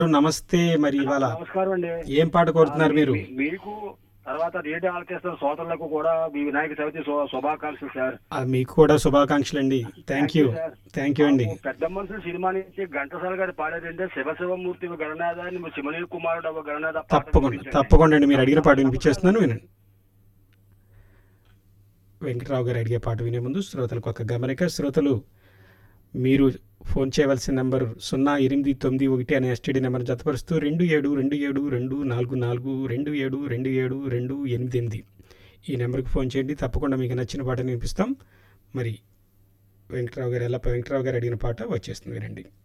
నమస్తే మరి ఇవాళ నమస్కారం అండి ఏం పాట కోరుతున్నారు మీరు మీ- మీకు తర్వాత రేడియో ఆలకిస్తున్న శ్రోతలకు కూడా మీ వినాయక చవితి శు- శుభాకాంక్షలు సార్ ఆ, మీకు కూడా శుభాకాంక్షలు అండి thank you sir. Thank you అండి మాకు పెద్ద మనుషులు సినిమా నుంచి ఘంటసాల గారు పాడేదంటే శివశివమూర్తి గణనాథ శివనీల్ కుమారుడు ఒక గణనాథ పాట తప్పకుండా వినిపించండి. తప్పకుండా అండి మీరు అడిగిన పాట వినిపించేస్తున్నాను వినండి వెంకటరావు గారు అడిగే పాట వినే ముందు శ్రోతలకు ఒక గమనిక శ్రోతలు మీరు ఫోన్ చేయవలసిన నెంబర్ సున్నా ఎనిమిది తొమ్మిది ఒకటి అనే ఎస్టీడీ నెంబర్ జతపరుస్తూ రెండు ఏడు రెండు ఏడు రెండు నాలుగు నాలుగు రెండు ఏడు రెండు ఏడు రెండు ఎనిమిది ఎనిమిది ఈ నెంబర్కి ఫోన్ చేయండి తప్పకుండా మీకు నచ్చిన పాటను వినిపిస్తాం మరి వెంకటరావు గారు ఎలా వెంకటరావు గారు అడిగిన పాట వచ్చేస్తుంది వినండి